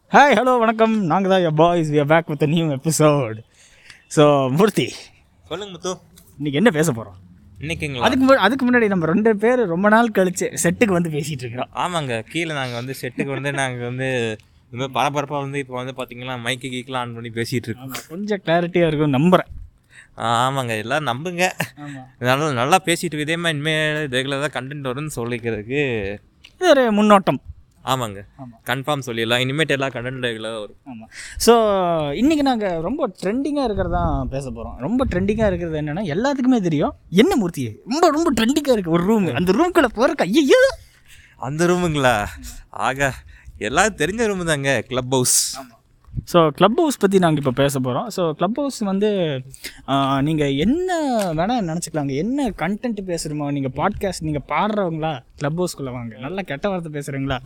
Hi hello வணக்கம் நாங்கள் தான் யர் boys we back with new episode so Murthy சொல்லுங்க முத்து இன்னைக்கு என்ன பேச போகிறோம் இன்னைக்குங்களா அதுக்கு மு- அதுக்கு முன்னாடி நம்ம ரெண்டு பேர் ரொம்ப நாள் கழிச்சு செட்டுக்கு வந்து பேசிகிட்டு இருக்கிறோம் ஆமாங்க கீழே நாங்கள் வந்து செட்டுக்கு வந்து நாங்கள் வந்து இந்த மாதிரி பரபரப்பாக வந்து இப்போ வந்து பார்த்தீங்கன்னா மைக்கு கீக்கெலாம் ஆன் பண்ணி பேசிகிட்டு இருக்கோம் ஆமாம் கொஞ்சம் கிளாரிட்டியாக இருக்கும் நம்புகிறேன் ஆ, ஆமாங்க எல்லாம் நம்புங்க ஆமாம் நல்லா நல்லா பேசிட்டு இதே மாதிரி இனிமேல் ரெகுலராக கண்டென்ட் வரும்னு சொல்லிக்கிறதுக்கு இது ஒரு முன்னோட்டம் ஆமாங்க ஆமாம். கன்ஃபார்ம் சொல்லிடலாம் இனிமேட்டு எல்லா கண்டென்ட் ரெகுலராக வரும் ஆமாம் ஸோ இன்றைக்கி நாங்கள் ரொம்ப ட்ரெண்டிங்காக இருக்கிறதான் பேச போகிறோம் ரொம்ப ட்ரெண்டிங்காக இருக்கிறது என்னென்னா எல்லாத்துக்குமே தெரியும் என்ன மூர்த்தி ரொம்ப ரொம்ப ட்ரெண்டிங்காக இருக்குது ஒரு ரூம் அந்த ரூம்குள்ளே போகிறக்கு ஐயோ அந்த ரூமுங்களா ஆக எல்லாரும் தெரிஞ்ச ரூமு தாங்க club house so club house பற்றி நாங்கள் இப்போ பேச போகிறோம் ஸோ க்ளப் ஹவுஸ் வந்து நீங்கள் என்ன வேணால் நினச்சிக்கலாங்க என்ன கண்டென்ட் பேசுகிறோமோ நீங்கள் பாட்காஸ்ட் நீங்கள் பாடுறவங்களா க்ளப் ஹவுஸ்குள்ளே வாங்க நல்லா கெட்ட வார்த்தை பேசுகிறீங்களா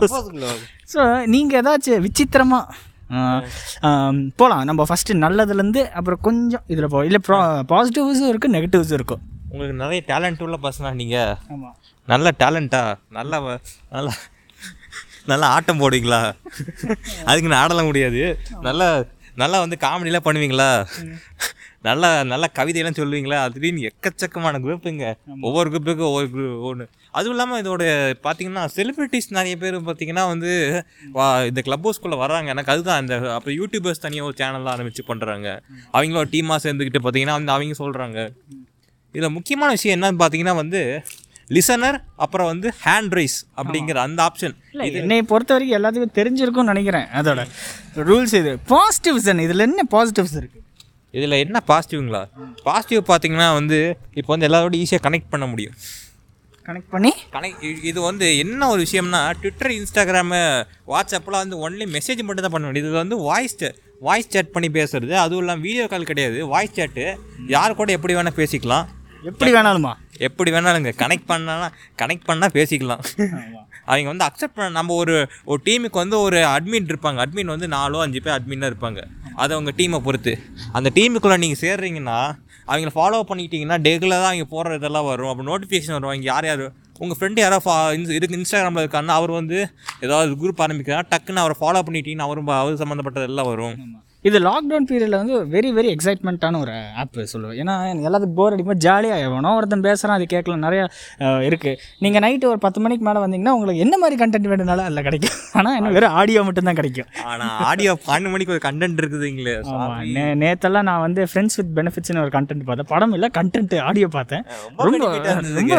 ஸோ நீங்கள் ஏதாச்சும் விசித்திரமாக போகலாம் நம்ம ஃபஸ்ட்டு நல்லதுலேருந்து அப்புறம் கொஞ்சம் இதில் போ இல்லை பாசிட்டிவ்ஸும் இருக்குது நெகட்டிவ்ஸும் இருக்கும் உங்களுக்கு நிறைய டேலண்ட் உள்ள பர்சனா நீங்கள் ஆமாம் நல்ல டேலண்டா நல்லா வ- நல்லா நல்லா ஆட்டம் போடுவீங்களா அதுக்கு நான் ஆடலாம் முடியாது நல்லா நல்லா வந்து காமெடிலாம் பண்ணுவீங்களா நல்லா நல்லா கவிதையெல்லாம் சொல்லுவீங்களா அதுலேயும் எக்கச்சக்கமான குரூப்புங்க ஒவ்வொரு குரூப்புக்கும் ஒவ்வொரு குரூப் ஒன்று அதுவும் இல்லாமல் இதோட பார்த்தீங்கன்னா செலிப்ரிட்டிஸ் நிறைய பேர் பார்த்தீங்கன்னா வந்து வா இந்த க்ளப் ஹவுஸ்குள்ளே வராங்க எனக்கு அதுதான் அந்த அப்புறம் யூடியூபர்ஸ் தனியாக ஒரு சேனல்லாம் ஆரம்பித்து பண்ணுறாங்க அவங்கள ஒரு டீமாக சேர்ந்துக்கிட்டு பார்த்தீங்கன்னா வந்து அவங்க சொல்கிறாங்க இதில் முக்கியமான விஷயம் என்னன்னு பார்த்தீங்கன்னா வந்து லிசனர் அப்புறம் வந்து ஹேண்ட் ரைஸ் அப்படிங்கிற அந்த ஆப்ஷன் இல்லை என்னை பொறுத்த வரைக்கும் எல்லாத்துக்கும் தெரிஞ்சிருக்கும்னு நினைக்கிறேன் அதோட ரூல்ஸ் இது பாசிட்டிவ்ஸ் என்ன இதில் என்ன பாசிட்டிவ்ஸ் இருக்குது இதில் என்ன பாசிட்டிவ்ங்களா பாசிட்டிவ் பார்த்தீங்கன்னா வந்து இப்போ வந்து எல்லாரோட ஈஸியாக கனெக்ட் பண்ண முடியும் கனெக்ட் பண்ணி கனெக்ட் இது வந்து என்ன ஒரு விஷயம்னா ட்விட்டர் இன்ஸ்டாகிராமு வாட்ஸ்அப்லாம் வந்து ஒன்லி மெசேஜ் மட்டும் தான் பண்ண முடியும் இது வந்து வாய்ஸ் வாய்ஸ் சேட் பண்ணி பேசுறது அதுவும் இல்லாமல் வீடியோ கால் கிடையாது வாய்ஸ் சேட்டு யார் கூட எப்படி வேணால் பேசிக்கலாம் எப்படி வேணாலுமா எப்படி வேணாலுங்க கனெக்ட் பண்ணா கனெக்ட் பண்ணால் பேசிக்கலாம் அவங்க வந்து அக்செப்ட் பண்ண நம்ம ஒரு ஒரு டீமுக்கு வந்து ஒரு அட்மின் இருப்பாங்க அட்மின் வந்து நாலோ அஞ்சு பேர் அட்மினாக இருப்பாங்க அது அவங்க டீமை பொறுத்து அந்த டீமுக்குள்ளே நீங்கள் சேர்றீங்கன்னா அவங்கள ஃபாலோ பண்ணிக்கிட்டீங்கன்னா ரெகுலராக அவங்க போடுற இதெல்லாம் வரும் அப்போ நோட்டிஃபிகேஷன் வரும் அவங்க யார் யார் உங்கள் ஃப்ரெண்டு யாரோ ஃபா இன்ஸ் இருக்கு இன்ஸ்டாகிராமில் இருக்காருன்னா அவர் வந்து ஏதாவது குரூப் ஆரம்பிக்கிறார் டக்குன்னு அவரை ஃபாலோ பண்ணிட்டீங்கன்னா அவரும் அவர் சம்மந்தப்பட்டது எல்லாம் வரும் இது லாக்டவுன் பீரியடில் வந்து வெரி வெரி எக்ஸைட்மெண்ட்டான ஒரு ஆப் சொல்லுவேன் ஏன்னா எனக்கு எல்லாத்துக்கும் போர் அடிக்கும்போது ஜாலியாக எவனோ ஒருத்தன் பேசுகிறான் அது கேட்கலாம் நிறையா இருக்குது நீங்கள் நைட்டு ஒரு பத்து மணிக்கு மேலே வந்தீங்கன்னா உங்களுக்கு என்ன மாதிரி கண்டென்ட் வேணுனாலும் அதில் கிடைக்கும் ஆனால் என்ன வெறும் ஆடியோ மட்டும்தான் கிடைக்கும் ஆனால் ஆடியோ பன்னெண்டு மணிக்கு ஒரு கண்டென்ட் இருக்குதுங்களே ஆமாம் நே நேத்தெல்லாம் நான் வந்து ஃப்ரெண்ட்ஸ் வித் பெனிஃபிட்ஸ்னு ஒரு கண்டென்ட் பார்த்தேன் படம் இல்லை கண்டென்ட் ஆடியோ பார்த்தேன் ரொம்ப benefit ஆ இருந்ததுங்க.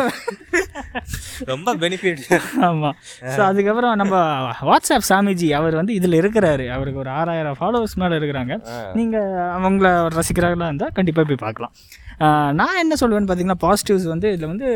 ரொம்ப பெனிஃபிட் ஆமாம் ஸோ அதுக்கப்புறம் நம்ம வாட்ஸ்அப் சாமிஜி அவர் வந்து இதில் இருக்கிறாரு அவருக்கு ஒரு ஆறாயிரம் ஃபாலோவர்ஸ் மேலே இருக்கிறாங்க நீங்கள் அவங்கள ரசிக்கிறாங்களா இருந்தால் கண்டிப்பாக போய் பார்க்கலாம் ஆஹ் நான் என்ன சொல்லுவேன்னு பார்த்தீங்கன்னா பாசிட்டிவ்ஸ் வந்து இதில் வந்து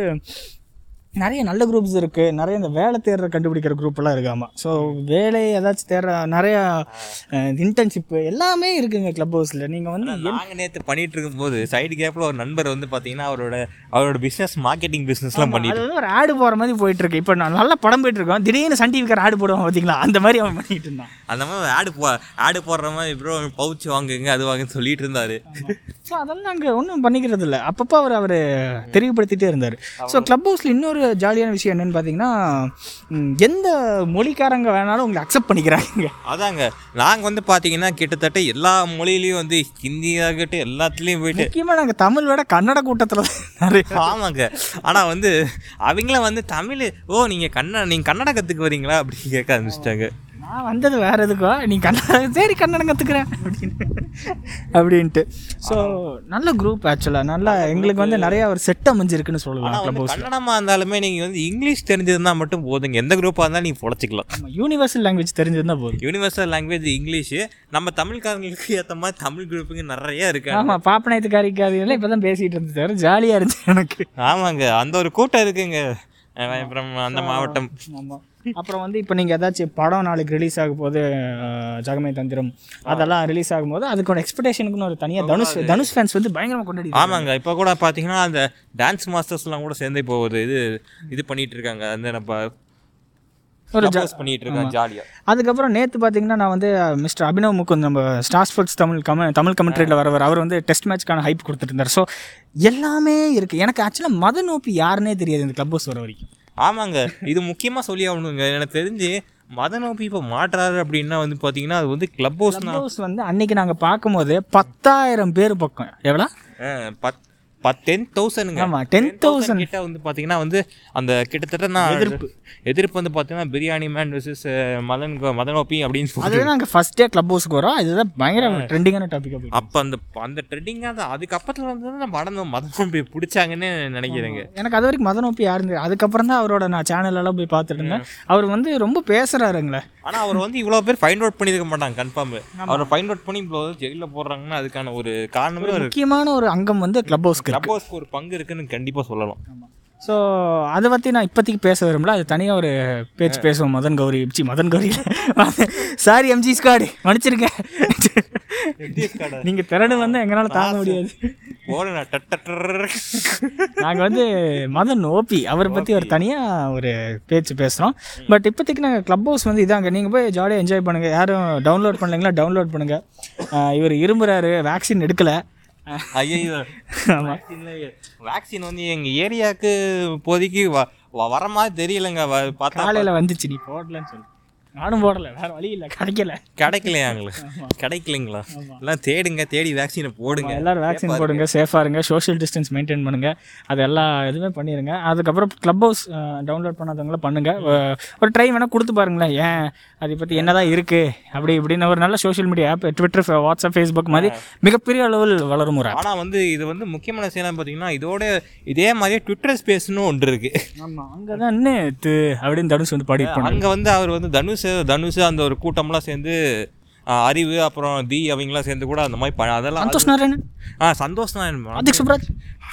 நிறைய நல்ல குரூப்ஸ் இருக்குது நிறைய இந்த வேலை தேடுற கண்டுபிடிக்கிற குரூப்லாம் இருக்காமா ஸோ வேலை ஏதாச்சும் தேடுற நிறையா இன்டர்ன்ஷிப்பு எல்லாமே இருக்குங்க க்ளப் ஹவுஸில் நீங்கள் வந்து நாங்கள் நேற்று பண்ணிட்டு இருக்கும்போது சைடு கேப்பில் ஒரு நண்பர் வந்து பார்த்தீங்கன்னா அவரோட அவரோட பிஸ்னஸ் மார்க்கெட்டிங் பிஸ்னஸ்லாம் பண்ணிட்டு அது வந்து ஒரு ஆடு போகிற மாதிரி போயிட்டு இருக்கு இப்போ நான் நல்ல படம் போயிட்டு இருக்கோம் திடீர்னு சன் டிவிக்கார ஆடு போடுவான் பார்த்தீங்களா அந்த மாதிரி அவன் பண்ணிட்டு இருந்தான் அந்த மாதிரி ஆடு போ ஆடு போடுற மாதிரி ப்ரோ பவுச் வாங்குங்க அது வாங்குன்னு சொல்லிட்டு இருந்தாரு ஸோ அதெல்லாம் நாங்கள் ஒன்றும் பண்ணிக்கிறது இல்லை அப்பப்போ அவர் அவர் தெரியப்படுத்திட்டே இருந்தார் ஸோ க்ளப் ஹவுஸில் இன்னொரு ஜாலியான விஷயம் என்னன்னு பார்த்தீங்கன்னா ம், எந்த மொழிக்காரங்க வேணாலும் உங்களை அக்செப்ட் பண்ணிக்கிறாங்க அதாங்க நாங்கள் வந்து பார்த்தீங்கன்னா கிட்டத்தட்ட எல்லா மொழியிலையும் வந்து ஹிந்தி ஆகட்டும் எல்லாத்துலேயும் போயிட்டு முக்கியமாக நாங்கள் தமிழ் விட கன்னட கூட்டத்தில் நிறைய ஆமாங்க ஆனால் வந்து அவங்களும் வந்து தமிழ் ஓ நீங்கள் கன்னட நீங்கள் கன்னடம் கற்றுக்கு வரீங்களா அப்படின்னு கேட்க ஆரம்பிச்சிட்டாங்க நான் வந்தது வேறு எதுக்கோ நீ கன்னடம் சரி கன்னடம் கற்றுக்குறேன் அப்படின்னு அப்படின்ட்டு ஸோ நல்ல குரூப் ஆக்சுவலாக நல்லா எங்களுக்கு வந்து நிறைய ஒரு செட் அமைஞ்சிருக்குன்னு சொல்லலாம் ஆனால் க்ளப் வந்து ஹவுஸ் கன்னடமாக இருந்தாலுமே நீங்கள் வந்து இங்கிலீஷ் தெரிஞ்சிருந்தா மட்டும் போதுங்க எந்த குரூப்பாக இருந்தாலும் நீங்கள் பொழைச்சிக்கலாம் நம்ம யூனிவர்சல் லாங்குவேஜ் தெரிஞ்சிருந்தா போதும் யூனிவர்சல் லாங்குவேஜ் இங்கிலீஷு நம்ம தமிழ்காரங்களுக்கு ஏற்ற மாதிரி தமிழ் குரூப்புங்க நிறைய இருக்கு ஆமாம் பாப்பநாயத்துக்காரிக்காரியெல்லாம் இப்போ தான் பேசிகிட்டு இருந்தது தவிர ஜாலியாக இருந்துச்சு எனக்கு ஆமாங்க அந்த ஒரு கூட்டம் இருக்குங்க அஹ் அப்புறம் அந்த மாவட்டம் ஆமாம் அப்புறம் வந்து இப்போ நீங்கள் ஏதாச்சும் படம் நாளைக்கு ரிலீஸ் ஆக போது அஹ், ஜகமே தந்திரம் அதெல்லாம் ரிலீஸ் ஆகும்போது அதுக்கு எக்ஸ்பெக்டேஷனுக்குன்னு ஒரு தனியாக தனுஷ் தனுஷ் ஃபேன்ஸ் வந்து பயங்கரமாக கொண்டாடி ஆமாங்க இப்போ கூட பார்த்தீங்கன்னா அந்த டான்ஸ் மாஸ்டர்ஸ்லாம் கூட சேர்ந்து இப்போ ஒரு இது இது பண்ணிட்டு இருக்காங்க அந்த நம்ம ஒரு compose பண்ணிட்டு இருக்காங்க ஜாலியாக அதுக்கப்புறம் நேற்று பார்த்தீங்கன்னா நான் வந்து மிஸ்டர் அபினவ் முகுந்த் நம்ம ஸ்டார் ஸ்போர்ட்ஸ் தமிழ் கம தமிழ் கமெண்ட்ரியில் வரவர் அவர் வந்து டெஸ்ட் மேட்ச்க்கான ஹைப் கொடுத்துட்டு இருந்தார் ஸோ எல்லாமே இருக்குது எனக்கு ஆக்சுவலாக மத நோப்பி யாருன்னே தெரியாது இந்த க்ளப் ஹவுஸ் வர வரைக்கும் ஆமாங்க இது முக்கியமாக சொல்லி ஆகணுங்க எனக்கு தெரிஞ்சு மதநோப்பி இப்போ மாட்டுறாரு அப்படின்னா வந்து பார்த்தீங்கன்னா அது வந்து கிளப் ஹவுஸ் Club house வந்து அன்னைக்கு நாங்கள் பார்க்கும்போது பத்தாயிரம் பேர் பக்கம் எவ்வளோ பத் பத் டென் தௌசண்ட்ங்க ஆமா, 10,000 கிட்ட வந்து பார்த்தீங்கன்னா வந்து அந்த கிட்டத்தட்ட நான் எதிர்ப்பு எதிர்ப்பு வந்து பார்த்தீங்கன்னா பிரியாணி மேன் வெர்சஸ் மதன் மதனோப்பி அப்படின்னு சொல்லி அதுதான் நாங்கள் ஃபர்ஸ்ட் டே கிளப் ஹவுஸ்க்கு வரோம் இதுதான் பயங்கர ட்ரெண்டிங்கான டாப்பிக்காக போயிட்டு அப்போ அந்த அந்த ட்ரெண்டிங்காக தான் அதுக்கப்புறத்துல வந்து தான் மதம் மதனோப்பி பிடிச்சாங்கன்னு நினைக்கிறேங்க எனக்கு அது வரைக்கும் மதநோப்பி யாருங்க அதுக்கப்புறம் தான் அவரோட நான் channel எல்லாம் போய் பார்த்துட்டு இருந்தேன் அவர் வந்து ரொம்ப பேசுறாருங்களே ஆனால் அவர் வந்து இவ்வளோ பேர் ஃபைண்ட் அவுட் பண்ணியிருக்க மாட்டாங்க கன்ஃபார்ம் அவரை ஃபைண்ட் அவுட் பண்ணி இவ்வளோ ஜெயிலில் போடுறாங்கன்னா அதுக்கான ஒரு காரணமே ஒரு முக்கியமான ஒரு அங்கம் வந்து கிளப் ஹவுஸ்க்கு கிளப் ஹவுஸ்க்கு ஒரு பங்கு இருக்குன்னு கண்டிப்பாக சொல்லலாம் ஸோ அதை பற்றி நான் இப்போதைக்கு பேச விரும்பல அது தனியாக ஒரு பேச்சு பேசுவோம் Madan Gowri C Madan Gowri sorry MG ஸ்காடு மன்னிச்சிருக்கேன் நீங்கள் திறனு வந்து எங்களால் தாங்க முடியாது போடுங்க டட்டர் நாங்கள் வந்து மதன் ஓபி அவரை பற்றி ஒரு தனியாக ஒரு பேச்சு பேசுகிறோம் பட் இப்போதைக்கு நாங்கள் க்ளப் ஹவுஸ் வந்து இதாங்க நீங்கள் போய் ஜாலியாக என்ஜாய் பண்ணுங்கள் யாரும் டவுன்லோட் பண்ணலைங்களா டவுன்லோட் பண்ணுங்கள் இவர் இரும்புறாரு வேக்சின் எடுக்கலை ஐயோ ஆமாம் வேக்சின் வந்து எங்கள் ஏரியாவுக்கு இப்போதைக்கு வ- வ- வர மாதிரி தெரியலங்க வ- பார்த்தா காலையில் வந்துச்சு நீ போடலன்னு சொல்லு நானும் போடலை வேறு வழி இல்லை கிடைக்கல கிடைக்கலையா எங்களுக்கு கிடைக்கலைங்களா எல்லாம் தேடுங்க தேடி வேக்சினை போடுங்க எல்லாரும் வேக்சின் போடுங்க சேஃபாக இருங்க சோஷியல் டிஸ்டன்ஸ் மெயின்டைன் பண்ணுங்க அது எல்லா இதுவுமே பண்ணிடுங்க அதுக்கப்புறம் க்ளப் ஹவுஸ் டவுன்லோட் பண்ணாதவங்கள பண்ணுங்க அஹ், ஒரு ட்ரை வேணால் கொடுத்து பாருங்களேன் ஏன் அதை பற்றி என்னதான் இருக்கு அப்படி இப்படின்னு ஒரு நல்ல social media app Twitter WhatsApp Facebook மாதிரி மிகப்பெரிய அளவில் வளரும் ஒரு ஆனால் வந்து இது வந்து முக்கியமான விஷயம் பார்த்தீங்கன்னா இதோட இதே மாதிரியே ட்விட்டர் ஸ்பேஸ்னு ஒன்று இருக்கு ஆமாம் அங்கே தான் து அப்படின்னு தனுஷ் வந்து பாடிட்டு போனாங்க அங்கே வந்து அவர் வந்து தனுஷ் தனுஷ் அந்த ஒரு கூட்டம்லாம் சேர்ந்து ஆ, அறிவு அப்புறம் தி அவங்களாம் சேர்ந்து கூட அந்த மாதிரி ப- அதெல்லாம் சந்தோஷ் நாராயணன் ஆ சந்தோஷம் தான் ஆதிக் சுப்ராஜ்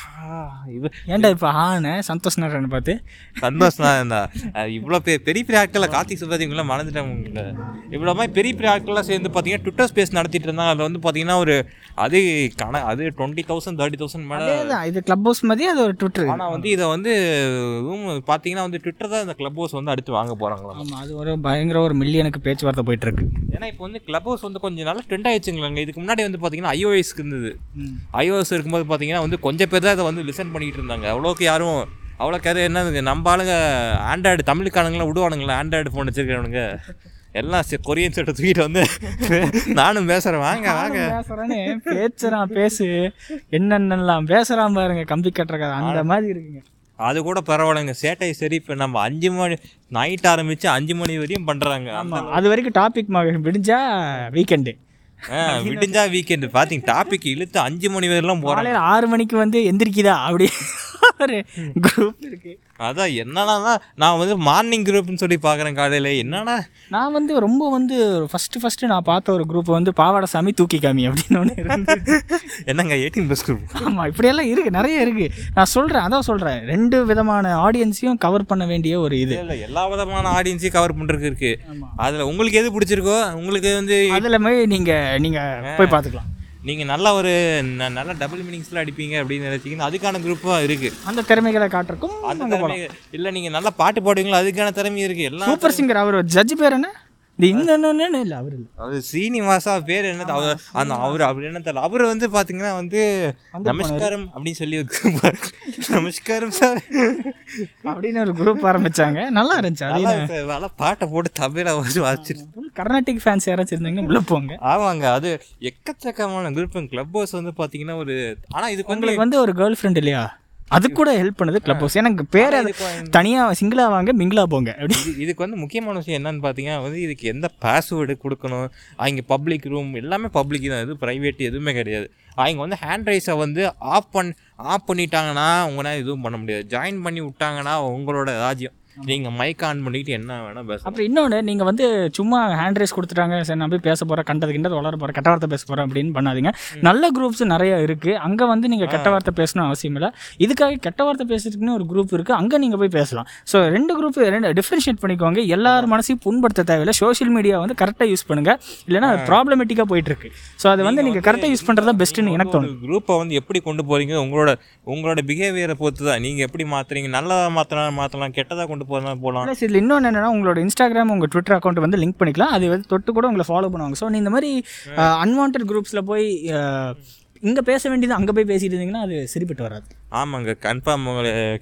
இது ஏன்டா இப்போ ஆன சந்தோஷ் நாராயணன் பார்த்து சந்தோஷம் தான் இருந்தா இவ்வளோ பெரிய பெரிய பெரிய ஆட்கள் கார்த்திக் சுப்ராஜ் இவங்களாம் மறந்துட்டாங்க இவ்வளோ மாதிரி பெரிய பெரிய ஆட்கள்லாம் சேர்ந்து பார்த்தீங்கன்னா ட்விட்டர் ஸ்பேஸ் நடத்திட்டு இருந்தாங்க அதில் வந்து பார்த்தீங்கன்னா ஒரு அது கண அது டுவெண்ட்டி தௌசண்ட் தேர்ட்டி தௌசண்ட் மேலே அதேதான் இது கிளப் ஹவுஸ் மாதிரி அது ஒரு ட்விட்டர் ஆனால் வந்து இதை வந்து room பார்த்தீங்கன்னா வந்து ட்விட்டர் தான் இந்த கிளப் ஹவுஸ் வந்து அடுத்து வாங்க போகிறாங்களாம் ஆமாம் அது ஒரு பயங்கர ஒரு மில்லியனுக்கு பேச்சுவார்த்தை போயிட்டு இருக்கு ஏன்னா இப்போ வந்து கிளப் ஹவுஸ் வந்து கொஞ்சம் நல்லா ட்ரெண்ட் ஆயிடுச்சுங்களாங்க இதுக்கு முன்னாடி வந்து பார்த்தீங்கன்னா ஐஓஎஸ்க்கு இருந்தது ஐஓஎஸ் இருக்கும்போது பார்த்தீங்கன்னா வந்து கொஞ்சம் பேர் தான் இதை வந்து லிசன் பண்ணிட்டு இருந்தாங்க அவ்வளோக்கு யாரும் அவ்வளோக்கு யாரும் என்ன நம்ம ஆளுங்க ஆண்ட்ராய்டு தமிழுக்கானுங்களாம் விடுவானுங்களா ஆண்ட்ராய்டு ஃபோன் வச்சிருக்கிறவனுங்க எல்லாம் சி- கொரியன் செட்டை தூக்கிட்டு வந்து நானும் பேசுகிறேன் வாங்க வாங்க பேசுறானே பேசுறான் பேசு என்னென்னலாம் பேசுறான் பாருங்க கம்பி கட்டுற கதை அந்த மாதிரி இருக்குங்க அது கூட பரவாயில்லைங்க சேட்டை சரி இப்போ நம்ம அஞ்சு மணி நைட் ஆரம்பித்து அஞ்சு மணி வரையும் பண்ணுறாங்க ஆமா அது வரைக்கும் டாபிக் விடிஞ்சா வீக்கெண்டு விடிஞ்சா வீக்கெண்டு பார்த்தீங்க டாபிக் இழுத்து அஞ்சு மணி வரையிலும் போகிறாங்க காலையில் ஆறு மணிக்கு வந்து எந்திரிக்குதா அப்படி ஒரு குரூப் இருக்கு அதான் என்னன்னா நான் வந்து மார்னிங் குரூப்னு சொல்லி பார்க்குறேன் காலையில் என்னன்னா நான் வந்து ரொம்ப வந்து ஃபர்ஸ்ட் ஃபர்ஸ்ட் நான் பார்த்த ஒரு குரூப் வந்து பாவாடை சாமி தூக்கி காமி அப்படின்னு ஒன்று இருந்தது என்னங்க எயிட்டீன் ப்ளஸ் குரூப் ஆமாம் இப்படியெல்லாம் இருக்குது நிறைய இருக்குது நான் சொல்கிறேன் அதான் சொல்கிறேன் ரெண்டு விதமான ஆடியன்ஸையும் கவர் பண்ண வேண்டிய ஒரு இது இல்லை எல்லா விதமான ஆடியன்ஸையும் கவர் பண்ணுறதுக்கு இருக்கு ஆமா. அதில் உங்களுக்கு எது பிடிச்சிருக்கோ உங்களுக்கு வந்து அதில் போய் நீங்கள் நீங்கள் போய் பார்த்துக்கலாம் நீங்கள் நல்லா ஒரு ந- நல்ல டபுள் மீனிங்ஸில் அடிப்பீங்க அப்படின்னு நினச்சிங்கன்னா அதுக்கான குரூப்பும் இருக்குது அந்த திறமைகளை காட்டுறக்கும் அந்த திறமை இல்லை நீங்கள் நல்லா பாட்டு பாடுவீங்களோ அதுக்கான திறமை இருக்குது எல்லாம் சூப்பர் சிங்கர் அவர் ஜட்ஜ் பேர் என்ன இந்த இந்த இல்லை அவர் இல்லை அவர் சீனிவாசா பேர் என்ன அவர் அந்த அவர் அவர் என்ன தெரியல அவர் வந்து பார்த்தீங்கன்னா வந்து நமஸ்காரம் அப்படின்னு சொல்லி வச்சிருப்பாரு. நமஸ்காரம் சார் அப்படின்னு ஒரு குரூப் ஆரம்பிச்சாங்க நல்லா இருந்துச்சு அது நல்லா இருக்கு. நல்லா பாட்டை போட்டு தமிழை வச்சு வாசிச்சிட்டு full கர்நாடிக் ஃபேன்ஸ் யாராச்சும் இருந்தாங்கன்னா உள்ள போங்க ஆமாங்க அது எக்கச்சக்கமான குரூப் கிளப் ஹவுஸ் வந்து பார்த்தீங்கன்னா ஒரு ஆனால் இதுக்கு வந்து உங்களுக்கு வந்து ஒரு கேர்ள் ஃப்ரெண்ட் இல்லையா அது கூட ஹெல்ப் பண்ணுது கிளப் ஹவுஸ் எனக்கு பேர் அது தனியாக சிங்கிளா வாங்க மிங்கிளா போங்க அப்படி இது இதுக்கு வந்து முக்கியமான விஷயம் என்னன்னு பார்த்தீங்கன்னா வந்து இதுக்கு எந்த பாஸ்வேர்டு கொடுக்கணும் அவங்க பப்ளிக் ரூம் எல்லாமே பப்ளிக் தான் எதுவும் ப்ரைவேட் எதுவுமே கிடையாது அவங்க வந்து ஹேண்ட் ரைஸை வந்து ஆஃப் பண் ஆஃப் பண்ணிட்டாங்கன்னா உங்களால் எதுவும் பண்ண முடியாது ஜாயின் பண்ணி விட்டாங்கன்னா உங்களோட ராஜ்யம் நீங்கள் மைக் ஆன் பண்ணிட்டு என்ன வேணால் பேசலாம் அப்புறம் இன்னொன்று நீங்கள் வந்து சும்மா ஹேண்ட் ரைஸ் கொடுத்துட்டாங்க சரி நான் போய் பேச போகிறேன் கண்டது கிண்டது வளர போகிறேன் கெட்ட வார்த்தை பேச போகிறேன் அப்படின்னு பண்ணாதீங்க நல்ல குரூப்ஸ் நிறைய இருக்குது அங்கே வந்து நீங்கள் கெட்ட வார்த்தை பேசணும் அவசியம் இல்லை இதுக்காக கெட்ட வார்த்தை பேசுறதுக்குன்னு ஒரு குரூப் இருக்குது அங்கே நீங்கள் போய் பேசலாம் ஸோ ரெண்டு குரூப் ரெண்டு டிஃப்ரென்ஷியேட் பண்ணிக்கோங்க எல்லார் மனசையும் புண்படுத்த தேவையில்லை சோஷியல் மீடியா வந்து கரெக்டாக யூஸ் பண்ணுங்கள் இல்லைன்னா அது ப்ராப்ளமேட்டிக்காக போயிட்டு இருக்கு ஸோ அது வந்து நீங்கள் கரெக்டாக யூஸ் பண்ணுறது தான் பெஸ்ட்டுன்னு எனக்கு தோணும் குரூப்பை வந்து எப்படி கொண்டு போறீங்க உங்களோட உங்களோட பிஹேவியரை பொறுத்து தான் நீங்கள் எப்படி மாற்றுறீங்க நல்லதாக மாற்றலாம் மாற்றலாம் கெட்டதாக கொண்டு போகலாம் போகலாம் ப்ளஸ் இதில் இன்னொன்று என்னன்னா உங்களோட இன்ஸ்டாகிராம் உங்கள் ட்விட்டர் அக்கௌண்ட் வந்து லிங்க் பண்ணிக்கலாம் அது வந்து தொட்டு கூட உங்களை ஃபாலோ பண்ணுவாங்க ஸோ நீ இந்த மாதிரி அன்வான்ட் குரூப்ஸில் போய் இங்கே பேச வேண்டியது அங்கே போய் பேசிட்டு இருந்தீங்கன்னா அது சரிப்பட்டு வராது ஆமாங்க கன்ஃபார்ம் உங்களை க-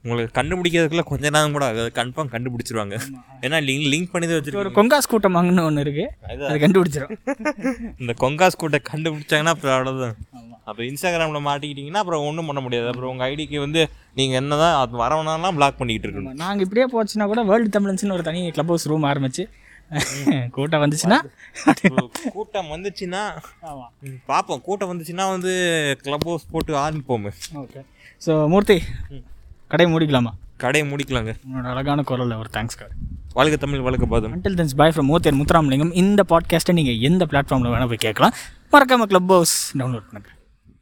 உங்களுக்கு கண்டுபிடிக்கிறதுக்குள்ள கொஞ்ச நேரம் கூட ஆகாது கன்ஃபார்ம் கண்டுபிடிச்சிருவாங்க ஏன்னா லிங்க் லிங்க் பண்ணி தான் ஒரு வச்சிருக்கோம் கொங்காஸ் கூட்டமாங்கன்னு ஒன்று இருக்குது அது கண்டுபிடிச்சிடும் இந்த கொங்காஸ் கூட்டை கண்டுபிடிச்சாங்கன்னா அப்புறம் அவ்வளோதான் அப்புறம் இன்ஸ்டாகிராமில் மாட்டிக்கிட்டீங்கன்னா அப்புறம் ஒன்றும் பண்ண முடியாது அப்புறம் உங்கள் ஐடிக்கு வந்து நீங்கள் என்ன தான் அது வரவனாலாம் பிளாக் பண்ணிக்கிட்டு இருக்கணும் நாங்கள் இப்படியே போச்சுன்னா கூட வேர்ல்டு தமிழன்ஸ்னு ஒரு தனி க்ளப் ஹவுஸ் ரூம் ஆரம்பிச்சு கூட்டம் வந்துச்சுன்னா அப்புறம் கூட்டம் வந்துச்சுன்னா ஆமாம் ம், பார்ப்போம் கூட்டம் வந்துச்சுன்னா வந்து க்ளப் ஹவுஸ் போட்டு ஆரம்பிப்போமே ஓகே ஸோ மூர்த்தி கடை மூடிக்கலாமா கடையை முடிக்கலாங்க உன்னோட அழகான குரலில் ஒரு தேங்க்ஸ் கார்டு வாழ்க தமிழ் வாழ்க பாதம் until then's bye from Murthy Muthuramalingam இந்த பாட்காஸ்ட்டை நீங்கள் எந்த பிளாட்ஃபார்மில் வேணால் போய் கேட்கலாம் மறக்காம க்ளப் ஹவுஸ் டவுன்லோட் பண்ணுங்கள்